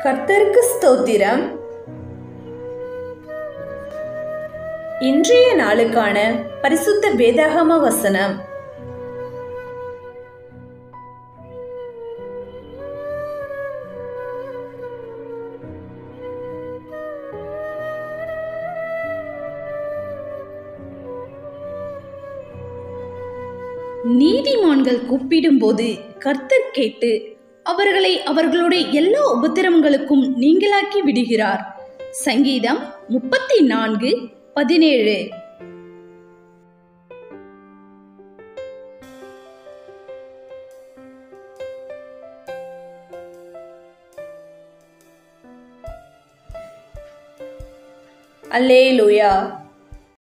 கர்த்தருக்கு ஸ்தோத்திரம் இன்றைய நாளுக்கான பரிசுத்த வேதாகம வசனம் நீதிமான்கள் கூப்பிடும்போது கர்த்தர் கேட்டு அவர்களை அவர்களுடைய எல்லா உபத்திரவங்களுக்கும் நீங்களாக்கி விடுகிறார் சங்கீதம் முப்பத்தி நான்கு பதினேழு அல்லேலூயா